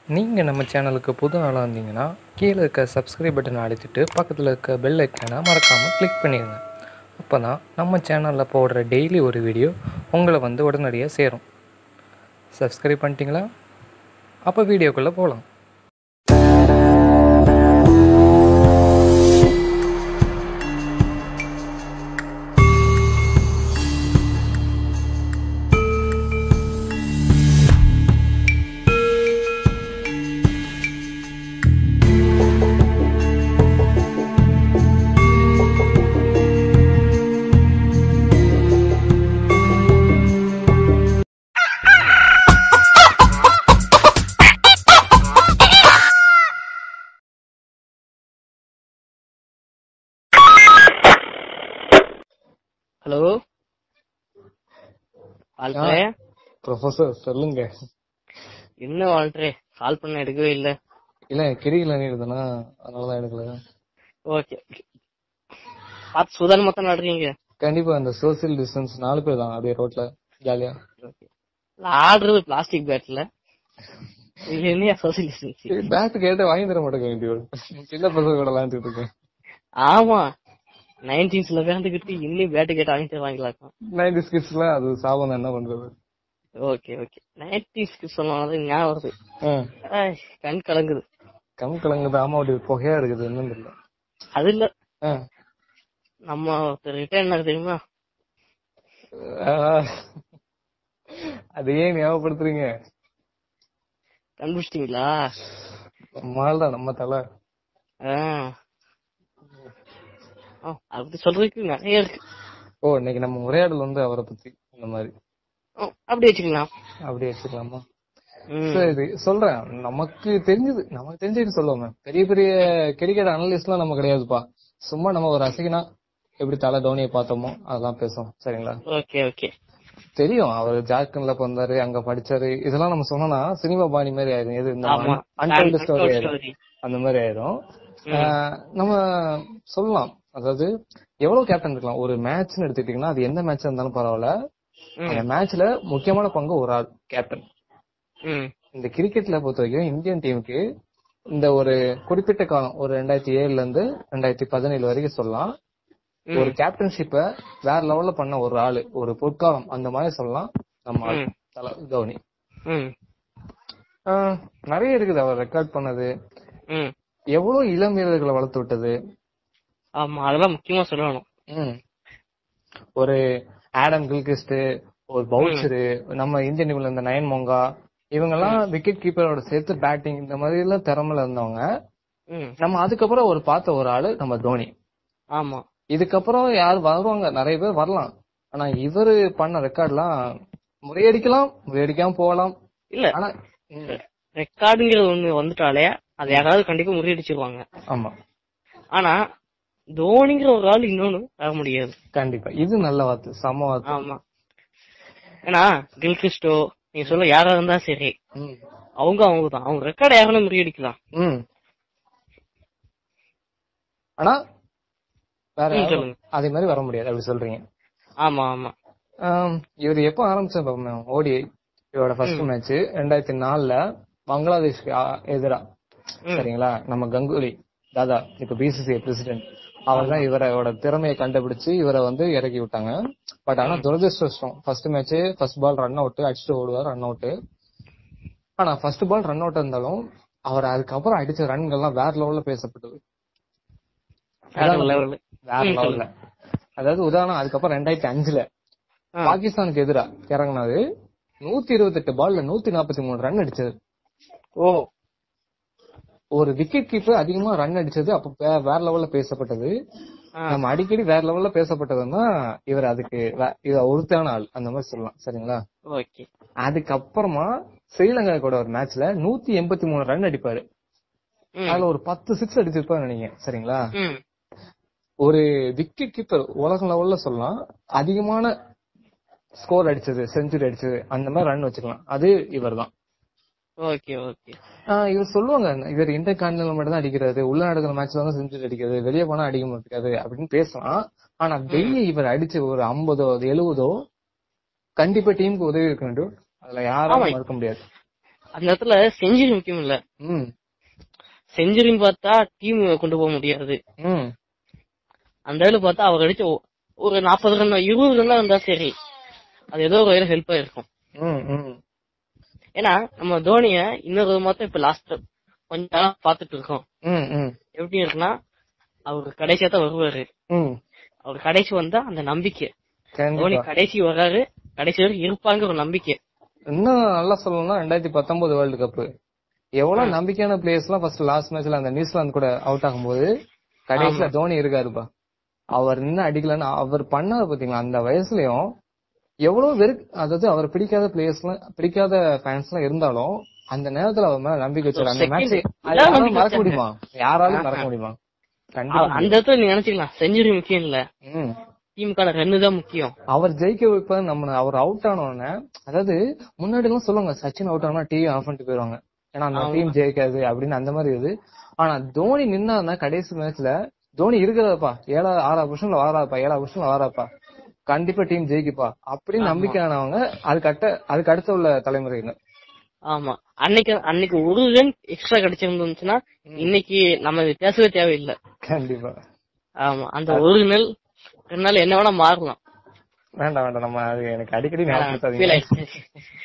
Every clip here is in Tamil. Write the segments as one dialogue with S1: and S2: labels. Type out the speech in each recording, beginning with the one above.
S1: நீங்கள் நம்ம சேனலுக்கு புது ஆளாக இருந்தீங்கன்னா கீழே இருக்க சப்ஸ்கிரைப் பட்டனை அழுத்திட்டு பக்கத்தில் இருக்க பெல் ஐக்கானை மறக்காமல் கிளிக் பண்ணிடுங்க அப்போ தான் நம்ம சேனலில் போடுற டெய்லி ஒரு வீடியோ உங்களை வந்து உடனடியாக சேரும் சப்ஸ்கிரைப் பண்ணிட்டீங்களா அப்போ வீடியோக்குள்ளே போகலாம்
S2: ஹலோ வாழ்றே
S1: ப்ரொஃபஸர் சொல்லுங்க
S2: என்ன வாழ்றே கால் பண்ண எடுக்கவே இல்ல
S1: இல்லை கிடைக்கல இருந்தனா அதனால தான் எடுக்கல
S2: ஓகே பார்த்து சுதாரணமா தான் நடுறீங்க
S1: கண்டிப்பாக அந்த சோசியல் டிஸ்டன்ஸ் நாலு பேர் தான் அப்படியே ரோட்டில் ஜாலியாக
S2: ஆடுறது பிளாஸ்டிக் பேட்ல இது என்னையா சோசியல் டிஸ்டன்ஸ்
S1: பேட் கேட்டு வாங்கி தர மாட்டேங்க வேண்டிய சின்ன பசங்க கூட விளாண்டுட்டு இருக்கேன்
S2: ஆமா நைன்டீன்ஸ்ல வேண்டுகிட்டு இன்னும் பேட்டு கேட்டு வாங்கிட்டு வாங்கிக்கலாம்
S1: நைன்டி ஸ்கிட்ஸ்லாம் அது சாபம் என்ன பண்றது
S2: ஓகே ஓகே நைன்டீன்ஸ்க்கு சொன்னாலும் ஞாபகம் வருது ஐய், கண் கலங்குது
S1: கம் கலங்குது ஆமா அப்படி புகையா இருக்குது என்னன்னு தெரியல
S2: அது இல்ல
S1: ஆ.
S2: நம்ம ரிட்டர்ன் தெரியுமா
S1: ஆ. அது ஏன் ஞாபகப்படுத்துறீங்க
S2: கண்டுபிடிச்சிட்டீங்களா
S1: நம்மால் தான் நம்ம தலை
S2: ஆ. ஆ, அதை பத்தி சொல்றதுக்கு நிறைய இருக்கு
S1: ஓ இன்னைக்கு நம்ம உரையாடல் வந்து அவரை பத்தி இந்த மாதிரி
S2: ஓ, அப்படி வச்சுக்கலாம்
S1: அப்படி வச்சுக்கலாமா
S2: ம்.
S1: சரி சொல்றேன் நமக்கு தெரிஞ்சது நமக்கு தெரிஞ்சது சொல்லுவாங்க பெரிய பெரிய கிரிக்கெட் அனலிஸ்ட் எல்லாம் நம்ம கிடையாதுப்பா சும்மா நம்ம ஒரு ரசிகனா எப்படி தலை தோனியை பார்த்தோமோ அதெல்லாம் பேசுவோம் சரிங்களா
S2: ஓகே ஓகே
S1: தெரியும் அவர் ஜார்க்கண்ட்ல பிறந்தாரு அங்க படிச்சாரு இதெல்லாம் நம்ம சொன்னோம்னா சினிமா பாணி மாதிரி ஆயிரும் எது இந்த
S2: ஆமா
S1: அன்டோல்டு ஸ்டோரி
S2: Untold
S1: ஆயிரும்
S2: story.
S1: அந்த மாதிரி ஆயிரும் ஆஹ் நம்ம சொல்லலாம் அதாவது எவ்வளவு கேப்டன் இருக்கலாம் ஒரு மேட்ச்னு எடுத்துக்கிட்டீங்கன்னா அது எந்த மேட்ச் இருந்தாலும் பரவாயில்ல
S2: ம்,
S1: அந்த மேட்ச்ல முக்கியமான பங்கு ஒரு ஆள் கேப்டன்
S2: ம்,
S1: இந்த கிரிக்கெட்ல பொறுத்த வரைக்கும் இந்தியன் டீமுக்கு இந்த ஒரு குறிப்பிட்ட காலம் ஒரு ரெண்டாயிரத்தி ஏழுல இருந்து ரெண்டாயிரத்தி பதினேழு வரைக்கும் சொல்லலாம்
S2: ம்.
S1: ஒரு கேப்டன்ஷிப்ப வேற லெவல்ல பண்ண ஒரு ஆளு ஒரு பொற்காலம் அந்த மாதிரி சொல்லலாம் நம்ம ஆள்.
S2: ம்.
S1: தல தோனி
S2: ம்,
S1: ஆஹ் நிறைய இருக்குது அவர் ரெக்கார்ட் பண்ணது
S2: ம்.
S1: எவ்வளவு இளம் வீரர்களை வளர்த்து விட்டது
S2: ஆமா அதெல்லாம் முக்கியமா சொல்லணும்
S1: ம். ஒரு ஆடம் கில்கிஸ்ட் ஒரு பவுச்சரு நம்ம இந்தியன் டீம்ல இருந்த நயன் மோங்கா இவங்கெல்லாம் விக்கெட் கீப்பரோட சேர்த்து பேட்டிங் இந்த மாதிரி எல்லாம் திறமையில இருந்தவங்க
S2: ம்,
S1: நம்ம அதுக்கப்புறம் ஒரு பார்த்த ஒரு ஆளு நம்ம தோனி
S2: ஆமா
S1: இதுக்கப்புறம் யார் வருவாங்க நிறைய பேர் வரலாம் ஆனா இவரு பண்ண ரெக்கார்ட்லாம் முறையடிக்கலாம் முறையடிக்காம போகலாம்
S2: இல்ல
S1: ஆனா ம்,
S2: ரெக்கார்டுங்கிறது ஒண்ணு வந்துட்டாலே அதை யாராவது கண்டிப்பா முறியடிச்சிருவாங்க
S1: ஆமா
S2: ஆனா தோனிங்கிற ஒரு ஆள் இன்னொன்னு வர முடியாது
S1: கண்டிப்பா இது நல்ல வார்த்தை சம வார்த்தை
S2: ஆமா ஏன்னா கில்கிறிஸ்டோ நீங்க சொல்ல யாரா இருந்தா சரி
S1: ம்.
S2: அவங்க அவங்க தான் அவங்க ரெக்கார்டு யாரும் முறியடிக்கலாம்
S1: ம். ஆனா வேற
S2: ம்,
S1: யாரும்
S2: சொல்லுங்க.
S1: அதே மாதிரி வர முடியாது அப்படி சொல்றீங்க
S2: ஆமா ஆமா
S1: ஆம், இவர் எப்ப ஆரம்பிச்சா ஓடிஐ இவரோட ஃபர்ஸ்ட் மேட்ச் ரெண்டாயிரத்தி நாலுல பங்களாதேஷ்க்கு ஆ- எதிரா
S2: ம்.
S1: சரிங்களா நம்ம கங்குலி தாதா இப்ப பிசிசிஐ பிரசிடென்ட் அவர் தான் இவரோட திறமையை கண்டுபிடிச்சு இவரை வந்து இறக்கி விட்டாங்க பட் ஆனா துரதிருஷ்டம் first match first ball run out அடிச்சுட்டு ஓடுவார் ரன் அவுட் ஆனா ஃபர்ஸ்ட் பால் ரன் அவுட் இருந்தாலும் அவர் அதுக்கப்புறம் அடிச்ச ரன்கள்லாம் வேற லெவல்ல பேசப்பட்டது
S2: வேற level.
S1: வேற
S2: ம்,
S1: லெவல்ல அதாவது உதாரணம் அதுக்கப்புறம் ரெண்டாயிரத்தி அஞ்சுல
S2: ஆ.
S1: பாகிஸ்தானுக்கு எதிரா இறங்குனது நூத்தி இருபத்தெட்டு பால்ல நூத்தி நாற்பத்தி மூணு ரன் அடிச்சது
S2: ஓ
S1: ஒரு விக்கெட் கீப்பர் அதிகமா ரன் அடிச்சது அப்ப வே- வேற லெவல்ல பேசப்பட்டது
S2: ஆ.
S1: நம்ம அடிக்கடி வேற லெவல்ல பேசப்பட்டதுன்னா இவர் அதுக்கு வே- இவர் ஒருத்தான ஆள் அந்த மாதிரி சொல்லலாம் சரிங்களா
S2: ஓகே
S1: அதுக்கப்புறமா ஸ்ரீலங்கா கூட ஒரு மேட்ச்ல நூத்தி எண்பத்தி மூணு ரன் அடிப்பாரு
S2: ம்.
S1: அதுல ஒரு பத்து சிக்ஸ் அடிச்சிருப்பாரு நினைக்கிறேன் சரிங்களா
S2: ம்.
S1: ஒரு விக்கெட் கீப்பர் உலக லெவல்ல சொல்லலாம் அதிகமான ஸ்கோர் அடிச்சது செஞ்சுரி அடிச்சது அந்த மாதிரி ரன் வச்சுக்கலாம் அது இவர் தான்
S2: ஓகே ஓகே
S1: இவர் சொல்லுவாங்க இவர் இன்டர் கான்டினல் மட்டும் தான் அடிக்கிறாரு உள்ள நடக்கிற மேட்ச்ல தான் செஞ்சுரி அடிக்கிறது வெளியே போனா அடிக்க மாட்டேங்காது அப்படின்னு பேசலாம் ஆனா வெளியே இவர் அடிச்ச ஒரு ஐம்பதோ எழுவதோ கண்டிப்பா டீமுக்கு உதவி இருக்க வேண்டும் அதுல யாரும்
S2: ஆமா.
S1: மறுக்க முடியாது
S2: அந்த இடத்துல செஞ்சுரி முக்கியம் இல்ல
S1: ம்
S2: செஞ்சுரின்னு பார்த்தா டீம் கொண்டு போக முடியாது
S1: ம்
S2: அந்த இதுல பார்த்தா அவர் அடிச்ச ஒ- ஒரு நாற்பது ரன் இருபது ரன் இருந்தா சரி அது ஏதோ ஒரு வகையில ஹெல்ப்பா இருக்கும்
S1: ம் ம்
S2: ஏன்னா நம்ம தோனிய இன்னொரு மாத்தம் இப்ப லாஸ்ட் கொஞ்ச நாளா பாத்துட்டு இருக்கோம்
S1: ம் ம்
S2: எப்படி இருக்குன்னா அவர் கடைசியா தான் வருவாரு
S1: ம்
S2: அவர் கடைசி வந்தா அந்த நம்பிக்கை தோனி
S1: கண்டிப்பா
S2: கடைசி வர்றாரு கடைசி வரைக்கும் இருப்பாங்க ஒரு நம்பிக்கை
S1: இன்னும் நல்லா சொல்லணும்னா ரெண்டாயிரத்தி பத்தொன்பது வேர்ல்டு கப் எவ்வளவு நம்பிக்கையான பிளேயர்ஸ் எல்லாம் ஃபர்ஸ்ட் லாஸ்ட் மேட்ச்ல அந்த நியூசிலாந்து கூட அவுட் ஆகும்போது கடைசியில தோனி இருக்காருப்பா அவர் நின்னு அடிக்கலன்னு அவர் பண்ணாரு பாத்தீங்களா அந்த வயசுலயும் எவ்வளவு வெறு அதாவது அவர் பிடிக்காத பிளேயர்ஸ் பிடிக்காத ஃபேன்ஸ் எல்லாம் இருந்தாலும் அந்த நேரத்துல அவர் மேல நம்பிக்கை வச்சாரு அந்த மேட்ச்
S2: இதான் நம்பிக்கை
S1: மறக்க முடியுமா யாராலும் மறக்க முடியுமா கண்டிப்பா
S2: அவ- அந்த இடத்துல நீங்க நினைச்சுக்கலாம் செஞ்சுரி முக்கியம் இல்ல
S1: ம்.
S2: டீமுக்கான ரன்னு தான் முக்கியம்
S1: அவர் ஜெயிக்க வைப்ப நம்ம அவர் அவுட் ஆனோடனே அதாவது முன்னாடி எல்லாம் சொல்லுவாங்க சச்சின் அவுட் ஆனா டிவி ஆஃப் பண்ணிட்டு போயிருவாங்க ஏன்னா அந்த டீம் ஜெயிக்காது அப்படின்னு அந்த மாதிரி இது ஆனா தோனி நின்னா கடைசி மேட்ச்ல தோனி இருக்கிறதப்பா ஏழாவது ஆறாவது பொசிஷன்ல வாராப்பா ஏழாவது பொசிஷன்ல வாராப்பா கண்டிப்பா டீம் ஜெயிக்குப்பா அப்படின்னு நம்பிக்கையானவங்க அதுக்கு அடுத்த அதுக்கு அடுத்த உள்ள தலைமுறையினர்
S2: ஆமா அன்னைக்கு அன்னைக்கு ஒரு ரன் எக்ஸ்ட்ரா கிடைச்சிருந்துச்சுன்னா இன்னைக்கு நம்ம இது பேசவே தேவையில்லை
S1: கண்டிப்பா
S2: ஆமா அந்த ஒரு நாள் ரெண்டு நாள் என்ன வேணா மாறலாம்
S1: வேண்டாம் வேண்டாம் நம்ம அது எனக்கு அடிக்கடி
S2: Feel
S1: ஞாபகப்படுத்தாதீங்க
S2: ஆயிடுச்சு.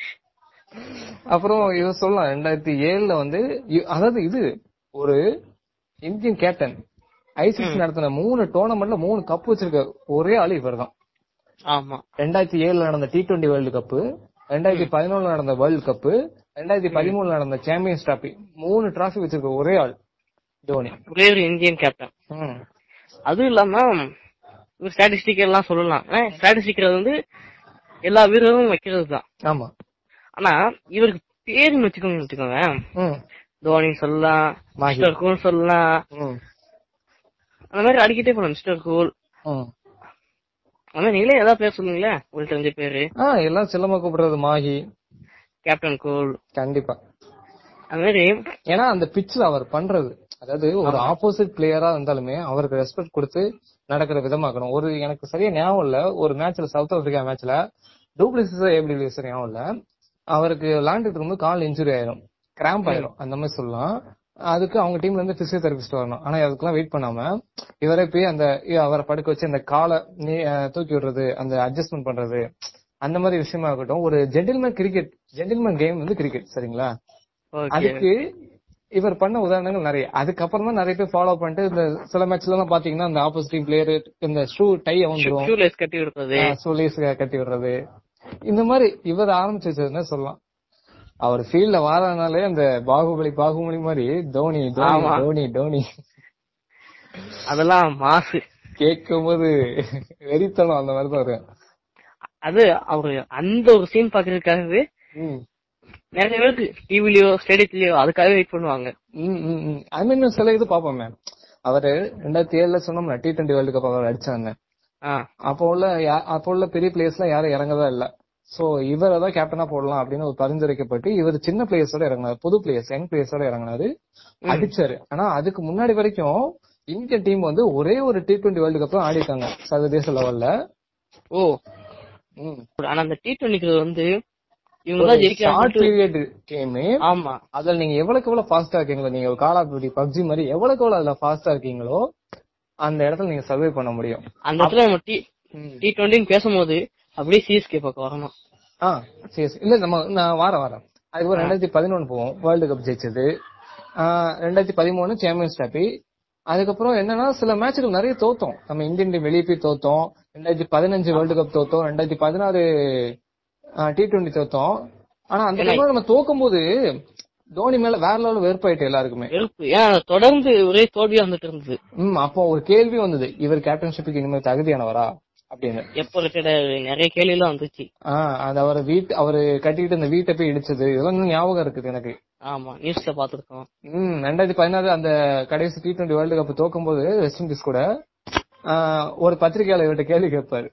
S1: அப்புறம் இவர் சொல்லலாம் ரெண்டாயிரத்தி ஏழுல வந்து இ- அதாவது இது ஒரு இந்தியன் கேப்டன் ஐசிசி நடத்தின மூணு டோர்னமெண்ட்ல மூணு கப் வச்சிருக்க ஒரே ஆளு இவர் தான்
S2: ஆமா
S1: ரெண்டாயிரத்தி ஏழுல நடந்த டி டுவெண்டி வேர்ல்டு கப் ரெண்டாயிரத்தி பதினொன்னுல நடந்த வேர்ல்டு கப் ரெண்டாயிரத்தி பதிமூணுல நடந்த சாம்பியன்ஸ் டிராபி மூணு டிராஃபி வச்சிருக்க ஒரே ஆள் தோனி
S2: ஒரே ஒரு இந்தியன் கேப்டன்
S1: ம்.
S2: அதுவும் இல்லாம ஸ்டாட்டிஸ்டிக் எல்லாம் சொல்லலாம் ஸ்டாட்டிஸ்டிக் வந்து எல்லா வீரரும் வைக்கிறது தான்
S1: ஆமா
S2: ஆனா இவருக்கு பேருன்னு வச்சுக்கோங்க வச்சுக்கோங்க
S1: ம்.
S2: தோனி சொல்லலாம்
S1: மாஹி.
S2: மிஸ்டர் கூல் சொல்லலாம்
S1: ம்.
S2: அந்த மாதிரி அடிக்கிட்டே போலாம் மிஸ்டர் கூல்
S1: ம்.
S2: அந்த மாதிரி நீங்களே ஏதாவது பேர் சொல்லுங்களேன் உங்களுக்கு தெரிஞ்ச பேரு
S1: ஆ எல்லாம் செல்லமா கூப்பிடுறது மாஹி
S2: கேப்டன் கூல்
S1: கண்டிப்பா
S2: அந்த மாதிரி
S1: ஏன்னா அந்த பிட்ச்ல அவர் பண்றது அதாவது ஒரு ஆப்போசிட் பிளேயரா இருந்தாலுமே அவருக்கு ரெஸ்பெக்ட் கொடுத்து நடக்கிற விதமாக்கணும் ஒரு எனக்கு சரியா ஞாபகம் இல்ல ஒரு மேட்ச்ல சவுத் ஆப்பிரிக்கா மேட்ச்ல டூப்ளிசிஸ் ஏபிடி ஞாபகம் இல்ல அவருக்கு விளாண்டுட்டு இருக்கும்போது கால் இன்ஜுரி ஆயிரும் கிராம்ப் ஆயிரும் அந்த மாதிரி சொல்லலாம் அதுக்கு அவங்க டீம்ல இருந்து பிசியோதெரபிஸ்ட் வரணும் ஆனா அதுக்கெல்லாம் வெயிட் பண்ணாம இவரே போய் அந்த இ- அவரை படுக்க வச்சு அந்த காலை நீ அஹ், தூக்கி விடுறது அந்த அட்ஜஸ்ட்மெண்ட் பண்றது அந்த மாதிரி விஷயமா இருக்கட்டும் ஒரு ஜென்டில்மேன் கிரிக்கெட் ஜென்டில்மேன் கேம் வந்து கிரிக்கெட் சரிங்களா
S2: ஓகே
S1: அதுக்கு இவர் பண்ண உதாரணங்கள் நிறைய அதுக்கப்புறம் தான் நிறைய பேர் ஃபாலோ பண்ணிட்டு இந்த சில மேட்ச்ல எல்லாம் பாத்தீங்கன்னா இந்த ஆப்போசிட் டீம் பிளேயர் இந்த ஷூ டை வந்துரும்
S2: ஷூலேஸ் கட்டி விடுறது
S1: சோலிஸ் கட்டி விடுறது இந்த மாதிரி இவர் ஆரம்பிச்சு வச்சதுன்னு சொல்லலாம் அவர் ஃபீல்ட்ல வாரனாலே அந்த பாகுபலி பாகுபலி மாதிரி தோனி தோனி
S2: ஆமா.
S1: தோனி தோனி
S2: அதெல்லாம் மாசு
S1: கேட்கும் போது வெறித்தனம் அந்த மாதிரி தான் வரும்
S2: அது அவரு அந்த ஒரு சீன் பாக்குறதுக்காகவே
S1: ம்.
S2: நிறைய பேருக்கு டிவிலயோ ஸ்டேடியத்திலயோ அதுக்காகவே வெயிட் பண்ணுவாங்க
S1: ம், ம், ம். அது மாதிரி இன்னும் சில இது பாப்போமே அவரு ரெண்டாயிரத்தி ஏழுல சொன்னோம்ல டி டுவெண்டி வேர்ல்டு கப் அவர் அடிச்சாங்க
S2: ஆ,
S1: அப்போ உள்ள யா- அப்போ உள்ள பெரிய பிளேயர்ஸ்லாம் யாரும் இறங்கதா இல்ல சோ இவரை தான் கேப்டனா போடலாம் அப்படின்னு ஒரு பரிந்துரைக்கப்பட்டு இவர் சின்ன பிளேயர்ஸோட இறங்கினாரு புது பிளேயர்ஸ் யங் பிளேயர்ஸோட இறங்கினாரு அடிச்சாரு ஆனா அதுக்கு முன்னாடி வரைக்கும் இந்தியன் டீம் வந்து ஒரே ஒரு டி டுவெண்டி வேர்ல்டு கப் தான் ஆடிருக்காங்க சர்வதேச லெவல்ல
S2: ஓ
S1: ம்.
S2: ஆனா அந்த டி டுவெண்ட்டிக்கு வந்து இவங்க தான்
S1: ஷார்ட்
S2: ஜெயிக்கிறாங்க
S1: பீரியட் கேம்
S2: ஆமா
S1: அதுல நீங்க எவ்வளவுக்கு எவ்வளவு ஃபாஸ்டா இருக்கீங்களோ நீங்க கால் ஆஃப் டியூட்டி பப்ஜி மாதிரி எவ்வளவுக்கு எவ்வளவு அதுல ஃபாஸ்டா இருக்கீங்களோ அந்த இடத்துல நீங்க சர்வே பண்ண முடியும்
S2: அந்த இடத்துல நம்ம டி
S1: ம்.
S2: டி டுவெண்ட்டின்னு பேசும்போது அப்படியே சிஎஸ்கே பக்கம் வரணும்
S1: ஆ சரி சரி. இல்ல நம்ம நான் வாரம் வாரம் அதுக்கப்புறம் ரெண்டாயிரத்தி பதினொன்னு போவோம் வேர்ல்டு கப் ஜெயிச்சது ஆ, ரெண்டாயிரத்தி பதிமூணு சாம்பியன்ஸ் டிராபி அதுக்கப்புறம் என்னன்னா சில மேட்சுகள் நிறைய தோத்தோம் நம்ம இந்தியன் டீம் வெளியே போய் தோத்தோம் ரெண்டாயிரத்தி பதினஞ்சு வேர்ல்டு கப் தோத்தோம் ரெண்டாயிரத்தி பதினாறு டி டுவெண்ட்டி தோத்தோம் ஆனா அந்த டைம்ல நம்ம தோக்கும் போது தோனி மேல வேற லெவல் வெறுப்பாயிட்டு எல்லாருக்குமே
S2: வெறுப்பு ஏன் தொடர்ந்து ஒரே தோல்வியா வந்துட்டு இருந்தது
S1: ம் அப்போ ஒரு கேள்வி வந்தது இவர் கேப்டன்ஷிப்புக்கு இனிமேல் தகுதியானவரா அப்படின்னு
S2: எப்போ ரிட்டையர்ட் நிறைய கேள்வி எல்லாம் வந்துச்சு
S1: ஆஹ் அது அவர் வீட்டு அவரு கட்டிட்டு இந்த வீட்டை போய் இடிச்சது இதெல்லாம் இன்னும் ஞாபகம் இருக்குது எனக்கு
S2: ஆமா நியூஸ்ல பாத்துருக்கோம்
S1: ம் ரெண்டாயிரத்தி பதினாறு அந்த கடைசி டி டுவெண்டி வேர்ல்டு கப் தோக்கும் போது வெஸ்ட் இண்டீஸ் கூட ஆஹ் ஒரு பத்திரிகையாளர் இவர்கிட்ட கேள்வி கேட்பாரு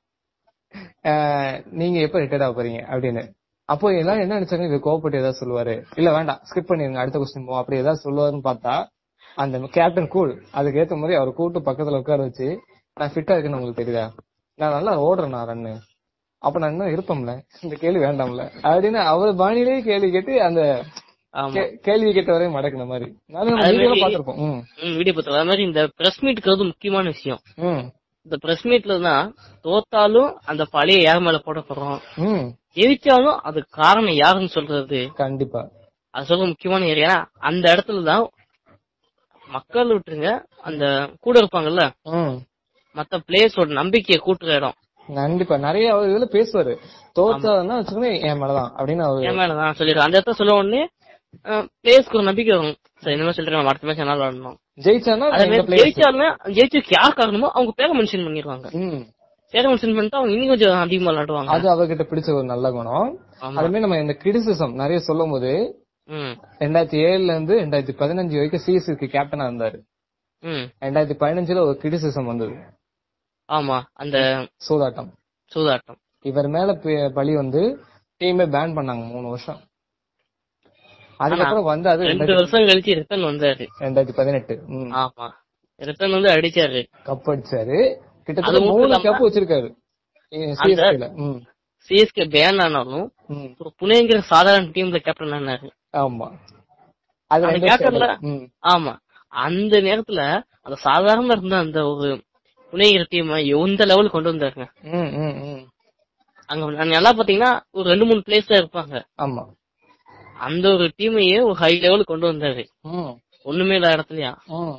S1: ஆஹ் நீங்க எப்ப ரிட்டையர்ட் ஆக போறீங்க அப்படின்னு அப்போ எல்லாம் என்ன நினைச்சாங்க இவர் கோவப்பட்டு ஏதாவது சொல்லுவாரு இல்ல வேண்டாம் ஸ்கிப் பண்ணிருங்க அடுத்த கொஸ்டின் போவோம் அப்படி ஏதாவது சொல்லுவாருன்னு பார்த்தா அந்த கேப்டன் கூல் அதுக்கு ஏத்த மாதிரி அவர் கூட்டு பக்கத்துல உட்கார வச்சு நான் ஃபிட்டா இருக்குன்னு உங்களுக்கு தெரியுதா நான் நல்லா ஓடுறேன் நான் ரன்னு அப்ப நான் இன்னும் இருப்போம்ல இந்த கேள்வி வேண்டாம்ல அப்படின்னு அவர் பாணியிலேயே கேள்வி கேட்டு அந்த
S2: ஆமா
S1: கே- கேள்வி கேட்ட வரையும் மடக்குன மாதிரி நானும் நம்ம
S2: அது
S1: வீடியோல
S2: மாதிரி-
S1: பாத்திருப்போம் ம்
S2: ம், வீடியோ பத்திரம் அது மாதிரி இந்த பிரஸ் மீட்டுக்கு வந்து முக்கியமான விஷயம்
S1: ம்
S2: இந்த பிரஸ் மீட்ல தான் தோத்தாலும் அந்த பழைய யார் மேல போடப்படுறோம்
S1: ம்
S2: ஜெயிச்சாலும் அது காரணம் யாருன்னு சொல்றது
S1: கண்டிப்பா
S2: அது சொல்ற முக்கியமான ஏரியா அந்த இடத்துல தான் மக்கள் விட்டுருங்க அந்த கூட இருப்பாங்கல்ல
S1: ம்
S2: மத்த பிளேயர்ஸோட நம்பிக்கையை கூட்டுற இடம்
S1: கண்டிப்பா நிறைய அவர் இதுல பேசுவாரு தோத்தாருன்னா வச்சுக்கோங்க என் மேலதான் அப்படின்னு அவரு
S2: என் மேலதான் சொல்லிடுறேன் அந்த இடத்த சொல்ல உடனே பிளேயர்ஸ்க்கு ஒரு நம்பிக்கை வரும் சரி இந்த மாதிரி சொல்லிட்டு அடுத்த மேட்ச் என்னால விளாடணும்
S1: ஜெயிச்சானா
S2: அதே
S1: எங்க
S2: மாதிரி
S1: players.
S2: ஜெயிச்சாலுமே ஜெயிச்சுக்கு யார் காரணமோ அவங்க பேரை மென்ஷன் பண்ணிடுவாங்க
S1: ம்
S2: பேரை மென்ஷன் பண்ணிட்டு அவங்க இன்னும் கொஞ்சம் அதிகமா விளாடுவாங்க
S1: அது அவர்கிட்ட பிடிச்ச ஒரு நல்ல குணம்
S2: ஆமா.
S1: அதே மாதிரி நம்ம இந்த கிரிட்டிசிசம் நிறைய சொல்லும் போது
S2: ம்
S1: ரெண்டாயிரத்தி ஏழுல இருந்து ரெண்டாயிரத்தி பதினஞ்சு வரைக்கும் சிஎஸ்சிக்கு கேப்டனா இருந்தாரு
S2: ம்
S1: ரெண்டாயிரத்தி பதினஞ்சுல ஒரு கிரிட்டிசிசம் வந்தது
S2: ஆமா அந்த
S1: சூதாட்டம்
S2: சூதாட்டம்
S1: இவர் மேல பி- பழி வந்து டீமே பேன் பண்ணாங்க மூணு வருஷம் அதுக்கப்புறம் வந்து அது
S2: ரெண்டு வருஷம் கழிச்சு ரிட்டர்ன் வந்தாரு
S1: ரெண்டாயிரத்தி பதினெட்டு
S2: ஆமா ரிட்டர்ன் வந்து அடிச்சாரு
S1: கப் அடிச்சாரு
S2: அது
S1: கிட்டத்தட்ட
S2: மட்டும்
S1: மூணு
S2: இல்லாம-
S1: கப் வச்சிருக்காரு சிஎஸ்கேல ம்
S2: சிஎஸ்கே பேன் ஆனாலும்
S1: ம்
S2: ஒரு புனேங்கிற சாதாரண டீம்ல கேப்டன் ஆனாரு
S1: ஆமா அது
S2: அந்த
S1: ரெண்டு
S2: கேப்டன்ல
S1: ம்
S2: ஆமா அந்த நேரத்துல அந்த சாதாரண இருந்த அந்த ஒரு புனேங்கிற டீம் எந்த லெவலுக்கு கொண்டு வந்தாருங்க
S1: ம் ம் ம்
S2: அங்க நல்லா பாத்தீங்கன்னா ஒரு ரெண்டு மூணு பிளேஸ் தான் இருப்பாங்க
S1: ஆமா
S2: அந்த ஒரு டீமையே ஒரு ஹை லெவலுக்கு கொண்டு வந்தாரு
S1: ம்
S2: ஒண்ணுமே இல்லாத இடத்துலயா
S1: ம்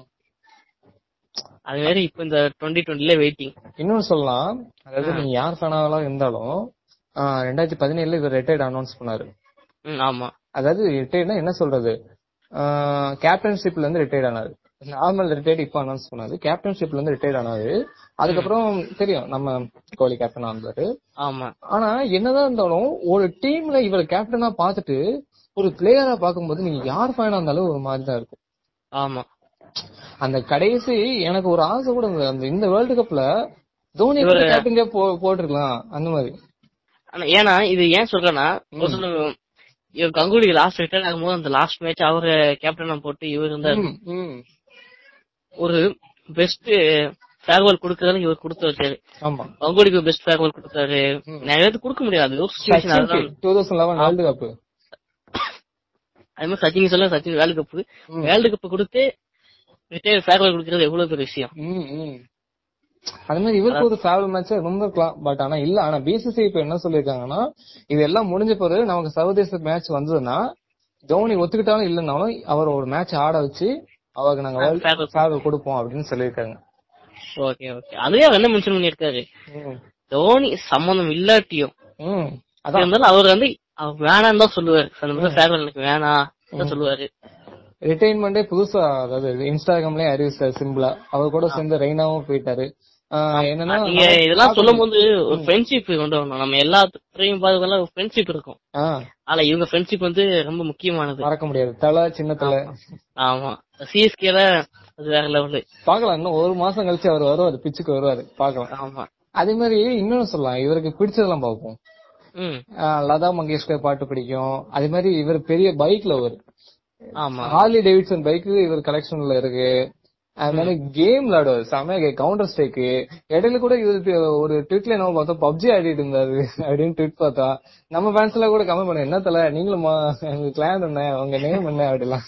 S2: அது மாதிரி இப்ப இந்த டுவெண்ட்டி டுவெண்ட்டில வெயிட்டிங்
S1: இன்னொன்னு சொல்லலாம் அதாவது நீங்க யார் ஃபேனாவா இருந்தாலும் ஆஹ் ரெண்டாயிரத்தி பதினேழுல இவர் ரிட்டையர்ட் அனௌன்ஸ் பண்ணாரு
S2: ஆமா
S1: அதாவது ரிட்டையர்ட்னா என்ன சொல்றது கேப்டன்ஷிப்ல இருந்து ரிட்டையர்ட் ஆனாரு நார்மல் ரிட்டையர்ட் இப்ப அனௌன்ஸ் பண்ணாரு கேப்டன்ஷிப்ல இருந்து ரிட்டையர்ட் ஆனாரு அதுக்கப்புறம் தெரியும் நம்ம கோலி கேப்டன் ஆனாரு
S2: ஆமா
S1: ஆனா என்னதான் இருந்தாலும் ஒரு டீம்ல இவர் கேப்டனா பார்த்துட்டு ஒரு பிளேயரா பார்க்கும்போது நீங்க யார் ஃபேனா இருந்தாலும் ஒரு மாதிரி தான் இருக்கும்
S2: ஆமா
S1: அந்த கடைசி எனக்கு ஒரு ஆசை கூட இருந்தது. அந்த இந்த வேர்ல்டு கப்ல தோனி
S2: இவரு-
S1: கேப்டன்கே போட்டிருக்கலாம் அந்த மாதிரி
S2: ஆனா ஏன்னா இது ஏன் சொல்றேன்னா ஒரு சில இவர் கங்குலி லாஸ்ட் ரிட்டர்ன் ஆகும்போது அந்த லாஸ்ட் மேட்ச் அவரு கேப்டனா போட்டு இவர் இருந்தாரு
S1: ம், ம்.
S2: ஒரு பெஸ்ட் ஃபேர்வெல் கொடுக்கறதுல இவர் கொடுத்து வச்சாரு
S1: ஆமா
S2: கங்குலிக்கு பெஸ்ட் ஃபேர்வெல் கொடுத்தாரு நிறைய பேருக்கு கொடுக்க முடியாது ஒரு சுச்சுவேஷன் அதுதான்
S1: two thousand eleven world cup
S2: அது மாதிரி சச்சின் சொல்ல சச்சின் வேர்ல்டு கப்
S1: ம்.
S2: வேர்ல்டு கப் கொடுத்து ரிட்டையர் ஃபேர்வெல் கொடுக்கறது எவ்வளவு பெரிய விஷயம்
S1: அது மாதிரி இவருக்கு ஒரு ஃபேவரட் மேட்ச் ரொம்ப இருக்கலாம் பட் ஆனா இல்ல ஆனா பிசிசி இப்ப என்ன சொல்லிருக்காங்கன்னா இது எல்லாம் முடிஞ்ச பிறகு நமக்கு சர்வதேச மேட்ச் வந்ததுன்னா தோனி ஒத்துக்கிட்டாலும் இல்லைனாலும் அவர் ஒரு மேட்ச் ஆட வச்சு அவருக்கு நாங்க
S2: Farewell.
S1: ஃபேவரட் கொடுப்போம் அப்படின்னு சொல்லியிருக்காங்க
S2: ஓகே ஓகே அதுவே அவர் என்ன மென்ஷன் பண்ணிருக்காரு
S1: ம்.
S2: தோனி சம்மந்தம் இல்லாட்டியும்
S1: ம். அதான்
S2: இருந்தாலும் அவர் வந்து அவர் வேணான்னு தான் சொல்லுவாரு அந்த மாதிரி ஃபேர்வெல் எனக்கு வேணாம் தான் சொல்லுவாரு
S1: ரிட்டைன்மெண்டே புதுசா அதாவது இன்ஸ்டாகிராம்லயே அறிவிச்சாரு சிம்பிளா அவர் கூட சேர்ந்து ரெய்னாவும் போயிட்டாரு ஆஹ் என்னன்னா
S2: நீங்க இதெல்லாம் சொல்லும் போது ஒரு ஃப்ரெண்ட்ஷிப் கொண்டு வரணும் நம்ம எல்லா துறையும் பார்க்கலாம் ஒரு ஃப்ரெண்ட்ஷிப் இருக்கும்
S1: ஆஹ்
S2: ஆனா இவங்க ஃப்ரெண்ட்ஷிப் வந்து ரொம்ப முக்கியமானது
S1: மறக்க முடியாது தலை சின்ன தலை
S2: ஆமா சிஎஸ்கேல அது வேற லெவலு
S1: பாக்கலாம் இன்னும் ஒரு மாசம் கழிச்சு அவர் வருவாரு பிச்சுக்கு வருவாரு பாக்கலாம்
S2: ஆமா
S1: அதே மாதிரி இன்னொன்னு சொல்லலாம் இவருக்கு பிடிச்சதெல்லாம் பார்ப்போம்
S2: ம்
S1: ஆஹ் லதா மங்கேஷ்கர் பாட்டு பிடிக்கும் அதே மாதிரி இவர் பெரிய பைக்ல ஒரு
S2: ஆமா
S1: ஹார்லி டேவிட்சன் பைக் இவர் கலெக்ஷன்ல இருக்கு அது மாதிரி கேம் விளையாடுவாரு செமையா கவுண்டர் ஸ்ட்ரைக்கு இடையில கூட இது ஒரு ட்விட்ல என்ன பார்த்தோம் பப்ஜி ஆடிட்டு இருந்தாரு அப்படின்னு ட்விட் பார்த்தா நம்ம ஃபேன்ஸ் எல்லாம் கூட கமெண்ட் பண்ண என்ன தல நீங்களும் எங்க கிளான் என்ன உங்க நேம் என்ன அப்படிலாம்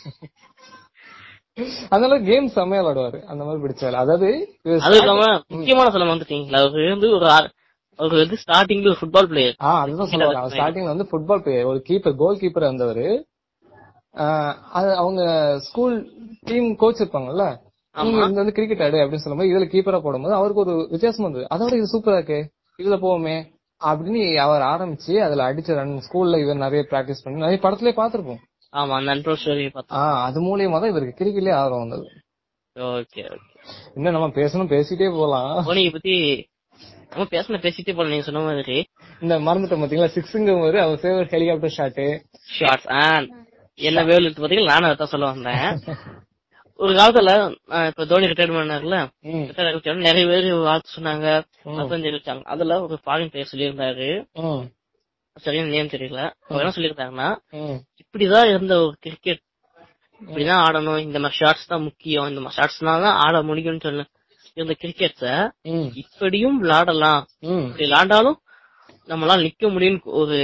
S1: அதனால கேம் செமையா விளையாடுவாரு அந்த மாதிரி பிடிச்சாரு அதாவது இவர்
S2: அது இல்லாம முக்கியமான சொல்ல வந்துட்டீங்களா அவரு வந்து ஒரு ஆ- அவர் வந்து ஸ்டார்டிங்ல ஒரு ஃபுட்பால் பிளேயர்
S1: ஆ அதுதான் சொல்லுவாங்க அவர் ஸ்டார்டிங்ல வந்து ஃபுட்பால் பிளேயர் ஒரு கீப்பர் கோல் கீப்பர் இருந்தவர் அது அவங்க ஸ்கூல் டீம் கோச் இருப்பாங்கல்ல நீங்க இந்த வந்து கிரிக்கெட் ஆடு அப்படின்னு சொல்லும்போது இதுல கீப்பரா போடும்போது அவருக்கு ஒரு வித்தியாசம் வந்தது அதோட இது சூப்பரா இருக்கு இதுல போவோமே அப்படின்னு அவர் ஆரம்பிச்சு அதுல அடிச்ச ரன் ஸ்கூல்ல இவர் நிறைய பிராக்டிஸ் பண்ணி நிறைய படத்துலயே பாத்திருப்போம்
S2: ஆமா அந்த அன்ட்ரோ ஸ்டோரி பார்த்தோம்
S1: ஆஹ் அது மூலியமா தான் இவருக்கு கிரிக்கெட்லயே ஆர்வம் வந்தது
S2: ஓகே ஓகே
S1: இன்னும் நம்ம பேசணும் பேசிட்டே போலாம்
S2: தோனியை பத்தி நம்ம பேசணும் பேசிட்டே போல நீங்க சொன்ன மாதிரி
S1: இந்த மறந்துட்டோம் பாத்தீங்களா சிக்ஸுங்கும் போது அவர் favourite helicopter shot
S2: shorts and என்ன வேல் இருக்கு பாத்தீங்களா நானும் அதான் சொல்ல வந்தேன் ஒரு காலத்துல ஆஹ் இப்ப தோனி ரிட்டையர் பண்ணார்ல
S1: ம்
S2: ரிட்டையர் ஆகிட்டாரு நிறைய பேர் வாழ்த்து சொன்னாங்க அர்த்தம் தெரிவிச்சாங்க அதுல ஒரு ஃபாரின் பிளேயர் சொல்லியிருந்தாரு
S1: ம்
S2: சரியான நேம் தெரியல அவர் என்ன சொல்லியிருந்தாங்கன்னா
S1: ம்
S2: இப்படிதான் இருந்த ஒரு கிரிக்கெட் இப்படிதான் ஆடணும் இந்த மாதிரி ஷார்ட்ஸ் தான் முக்கியம் இந்த மாதிரி ஷார்ட்ஸ்னால தான் ஆட முடியும்னு சொன்ன இருந்த கிரிக்கெட்ஸ
S1: ம்
S2: இப்படியும் விளையாடலாம்
S1: ம்
S2: இப்படி விளையாண்டாலும் நம்மளால நிக்க முடியும்னு ஒரு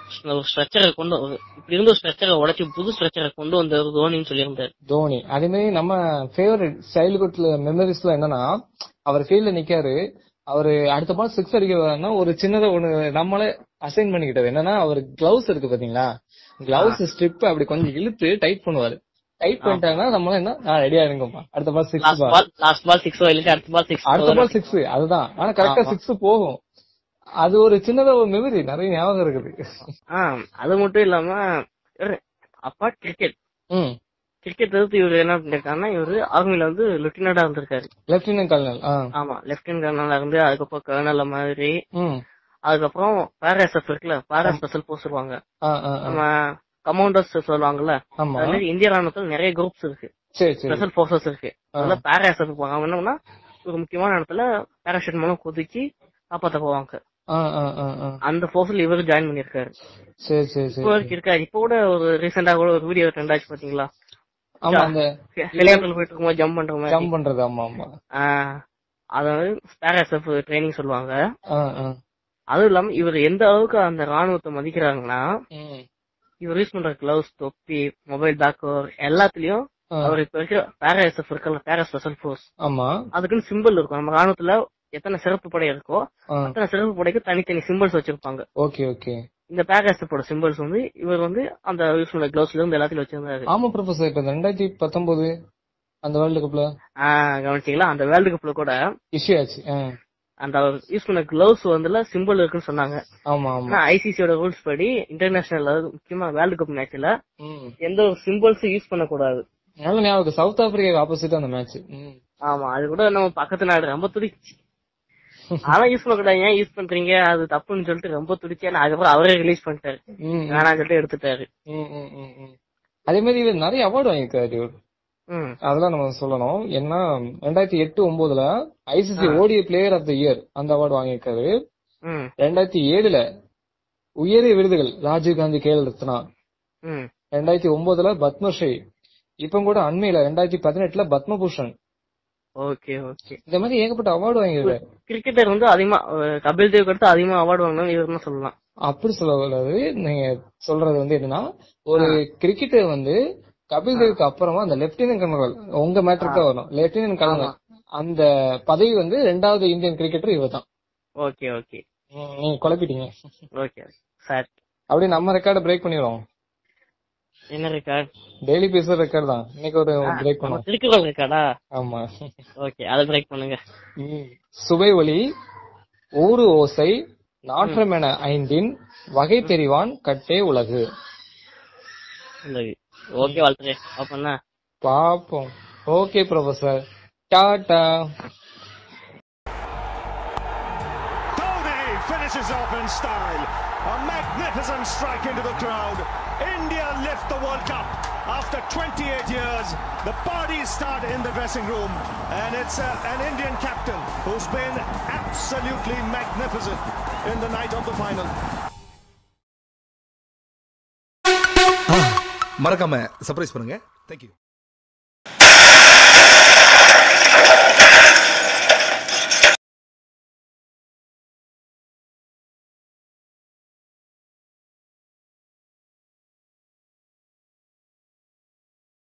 S2: ஒரு ஸ்ட்ரக்சரை கொண்டு ஒரு- இப்படி இருந்த ஒரு ஸ்ட்ரக்சரை உடைச்சு புது ஸ்ட்ரக்சரை கொண்டு வந்த தோனின்னு சொல்லியிருந்தாரு
S1: தோனி அதே மாதிரி நம்ம ஃபேவரட் சைல்ட்ஹுட்ல மெமரிஸ்ல என்னன்னா அவர் ஃபீல்ட்ல நிக்காரு அவரு அடுத்த பால் சிக்ஸ் அடிக்க வரனா ஒரு சின்னதா ஒண்ணு நம்மளே அசைன் பண்ணிக்கிட்டது என்னன்னா அவர் கிளவுஸ் இருக்கு பாத்தீங்களா கிளவுஸ் ஸ்ட்ரிப் அப்படி கொஞ்சம் இழுத்து டைட் பண்ணுவாரு டைட் பண்ணிட்டாங்கன்னா நம்மள என்ன ரெடியா இருங்கப்பா அடுத்த ball six
S2: last ball last ball six இல்லைன்னா அடுத்த பால் சிக்ஸ்
S1: அடுத்த பால் சிக்ஸ் அதுதான் ஆனா கரெக்டா
S2: ஆமா.
S1: சிக்ஸ் போகும் அது ஒரு சின்னதா ஒரு மெமரி நிறைய ஞாபகம் இருக்குது
S2: ஆ அது மட்டும் இல்லாம இவரு அப்பா கிரிக்கெட்
S1: ம்
S2: கிரிக்கெட் தவிர்த்து இவர் என்ன பண்ணிருக்காருன்னா இவரு ஆர்மில வந்து லெப்டினண்டா இருந்திருக்காரு
S1: லெப்டினன்ட் கர்னல் ஆ
S2: ஆமா லெப்டினன்ட் கர்னலா இருந்து அதுக்கப்புறம் கர்னல் மாதிரி
S1: ம்
S2: அதுக்கப்புறம் பேராஎஸ்எஃப் இருக்குல்ல பேரா ஸ்பெஷல் போஸ்ட் சொல்லுவாங்க
S1: ஆ ஆ ஆ.
S2: நம்ம கமாண்டர்ஸ் சொல்லுவாங்கல்ல
S1: ஆமா
S2: அது மாதிரி இந்திய ராணுவத்தில் நிறைய குரூப்ஸ் இருக்கு
S1: சரி சரி
S2: ஸ்பெஷல் போர்சஸ் இருக்கு அதுல பேராஎஸ்எஃப் போவாங்க அவங்க என்னன்னா ஒரு முக்கியமான இடத்துல பேராஷூட் மூலம் குதிச்சு காப்பாத்த போவாங்க
S1: ஆ ஆ ஆ ஆ
S2: அந்த போர்ஸ்ல இவரு ஜாயின் பண்ணிருக்காரு
S1: சரி சரி
S2: இப்போ
S1: சரி
S2: வரைக்கும் இருக்காரு இப்போ கூட ஒரு ரீசெண்டா கூட ஒரு வீடியோ ட்ரெண்ட் ஆச்சு பாத்தீங்களா
S1: ஆமா அந்த
S2: ஹெலிகாப்டர்ல போயிட்டு இருக்கும்போது ஜம்ப் பண்ற மாதிரி
S1: ஜம்ப் பண்றது ஆமா ஆமா
S2: ஆஹ் அதாவது பேராஎஸ்எஃப் ட்ரைனிங் சொல்லுவாங்க
S1: ஆ ஆ
S2: அதுவும் இல்லாம இவர் எந்த அளவுக்கு அந்த ராணுவத்தை மதிக்கிறாங்கன்னா
S1: ம்
S2: இவர் யூஸ் பண்ற கிளவுஸ் தொப்பி மொபைல் பேக்கர் எல்லாத்துலயும்
S1: ஆ,
S2: அவர் இப்ப இருக்கிற பேராஎஸ்எஃப் இருக்கல பேரா ஸ்பெஷல் ஃபோர்ஸ்
S1: ஆமா
S2: அதுக்குன்னு சிம்பிள் இருக்கும் நம்ம ராணுவத்துல எத்தனை சிறப்பு படை இருக்கோ
S1: ஆ
S2: அத்தனை சிறப்பு படைக்கு தனித்தனி சிம்பிள்ஸ் வச்சிருப்பாங்க
S1: ஓகே ஓகே
S2: இந்த பேராஎஸ்எஃபோட சிம்பிள்ஸ் வந்து இவர் வந்து அந்த யூஸ் பண்ண கிளவுஸ்ல இருந்து எல்லாத்தையும் வச்சிருந்தாரு
S1: ஆமா ப்ரொஃபசர் இப்ப இந்த ரெண்டாயிரத்தி பத்தொன்பது அந்த வேர்ல்டு கப்ல
S2: ஆஹ் கவனிச்சீங்களா அந்த வேர்ல்டு கப்ல கூட
S1: இஷ்யூ ஆச்சு ஆ,
S2: அந்த அவர் யூஸ் பண்ண கிளவுஸ் வந்துல சிம்பிள் இருக்குன்னு சொன்னாங்க
S1: ஆமா ஆமா
S2: ஆனா ஐசிசியோட ரூல்ஸ் படி இன்டர்நேஷனல் அதாவது முக்கியமா வேர்ல்டு கப் மேட்ச்ல
S1: ம்
S2: எந்த ஒரு சிம்பிள்ஸ் யூஸ் பண்ணக்கூடாது
S1: நல்ல ஞாபகம் சவுத் ஆப்பிரிக்கா ஆப்போசிட் அந்த மேட்ச்
S2: ஆமா அது கூட நம்ம பக்கத்து நாடு ரொம்ப துடிச்சு ஆனா யூஸ் பண்ணக்கூடாது ஏன் யூஸ் பண்றீங்க அது தப்புன்னு சொல்லிட்டு ரொம்ப துடிச்சு ஆனா அதுக்கப்புறம் அவரே ரிலீஸ் பண்ணிட்டாரு வேணாம்னு சொல்லிட்டு எடுத்துட்டாரு
S1: அதே மாதிரி இவர் நிறைய அவார்டு வாங்கியிருக்காரு இவர்
S2: ம்
S1: அதெல்லாம் நம்ம சொல்லணும் ஏன்னா ரெண்டாயிரத்தி எட்டு ஒன்பதுல ICC ODI player of the year அந்த அவார்டு வாங்கியிருக்காரு
S2: ம்
S1: ரெண்டாயிரத்தி ஏழுல உயரிய விருதுகள் ராஜீவ் காந்தி கேல் ரத்னா
S2: ம்
S1: ரெண்டாயிரத்தி ஒன்பதுல பத்மஸ்ரீ இப்ப கூட அண்மையில ரெண்டாயிரத்தி பதினெட்டுல பத்மபூஷன்
S2: ஓகே ஓகே
S1: இந்த மாதிரி ஏகப்பட்ட அவார்டு வாங்கியிருக்காரு
S2: கிரிக்கெட்டர் வந்து அதிகமா அஹ், கபில் தேவ் அடுத்து அதிகமா அவார்டு வாங்கினது இவர் தான் சொல்லலாம்
S1: அப்படி சொல்லக்கூடாது நீங்க சொல்றது வந்து என்னன்னா ஒரு கிரிக்கெட்டர் வந்து கபில் தேவுக்கு அப்புறமா அந்த லெப்டினன்ட் கர்னல் உங்க மேட்ருக்கு தான் வரும் லெப்டினன்ட் கர்னல் அந்த பதவி வந்து ரெண்டாவது இந்தியன் கிரிக்கெட்டர் இவர் தான்
S2: ஓகே ஓகே
S1: நீங்க குழப்பிட்டீங்க
S2: ஓகே சார்
S1: அப்படியே நம்ம ரெக்கார்டை பிரேக் பண்ணிடுவோம்
S2: என்ன ரெக்கார்ட்
S1: டெய்லி பேசுற ரெக்கார்ட் தான் இன்னைக்கு ஒரு பிரேக் பண்ணுவோம்
S2: திருக்குறள் ரெக்கார்டா
S1: ஆமா
S2: ஓகே அதை பிரேக் பண்ணுங்க
S1: சுவை ஒளி ஊறு ஓசை நாற்றமென ஐந்தின் வகை தெரிவான் கட்டே உலகு
S2: இந்த ஓகே வாழ்த்துறே அப்பண்ணா
S1: பாப்போம் ஓகே ப்ரொஃபசர் டாடா
S3: Dhoni finishes off in style. A magnificent strike into the crowd. India lift the World Cup. After 28 years, the parties start in the dressing room, and it's uh, an Indian captain who's been absolutely magnificent in the night of the final.
S4: மறக்காம சர்ப்ரைஸ் பண்ணுங்க தேங்க்யூ